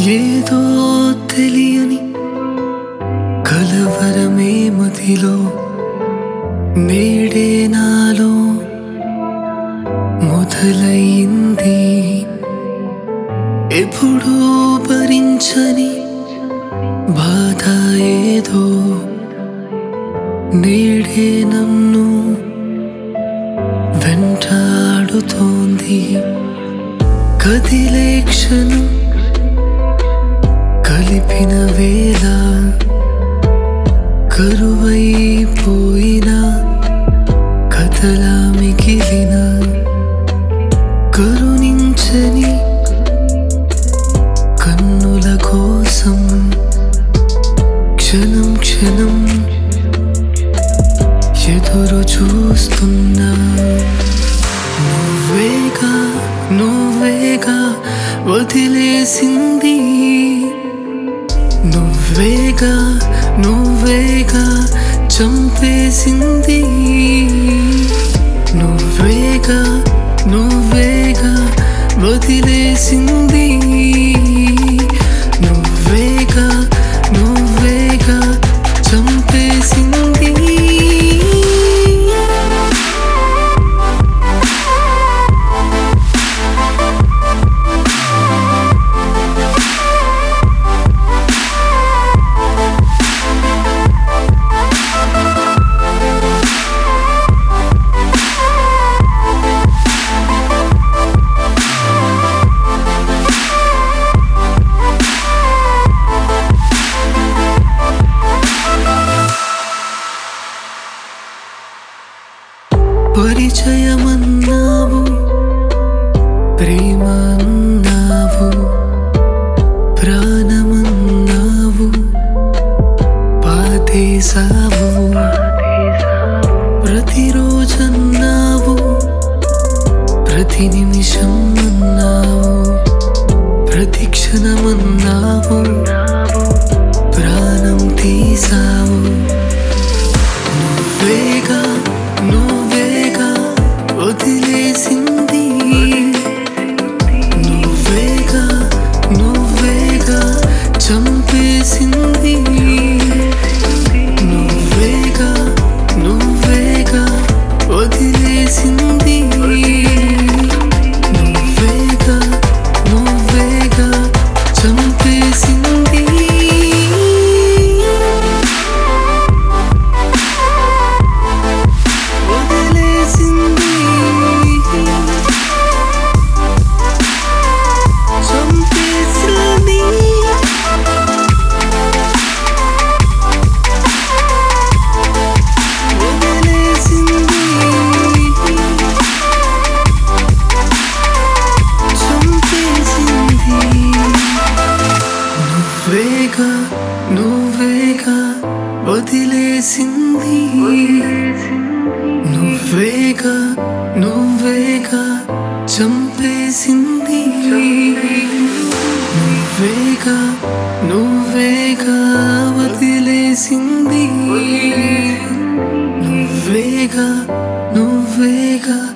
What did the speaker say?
ఏదో తెలియని కలవరమే మదిలో నేడే నాలో మొదలైంది ఎప్పుడూ భరించని బాధ ఏదో నేడే నన్ను వెంటాడుతోంది కదిలే క్షణం కలిపిన వేళ కరువైపోయిన కథలా మిగిలిన కరుణించని కన్నుల కోసం క్షణం క్షణం ఎదురు చూస్తున్నా నువ్వేగా నువ్వేగా వదిలేసింది నువ్వేగా నువ్వేగా చంపేసింది నువ్వేగా నువ్వేగా వదిలేసింది నువ్వేగా నువ్వేగా చంపేసింది పరిచయమన్నావు ప్రేమన్నావు ప్రాణమన్నావు పాతేసావు ప్రతిరోజన్నావు ప్రతి నిమిషం అన్నావు ప్రతి క్షణమన్నావు ప్రాణం తీసావు నువ్వేగా నువ్వేగా వదిలేసింది నువ్వేగా నువ్వేగా చంపేసింది నువ్వేగా నువ్వేగా వదిలేసింది నువ్వేగా నువ్వేగా చంపేసింది వదిలేసింది చంపేసింది వదిలేసింది చంపేసింది నువ్వేగా నువ్వేగా వదిలేసింది నువ్వేగా నువ్వేగా చంపేసింది నువ్వేగా నువ్వేగా వదిలేసింది నువ్వేగా నువ్వేగా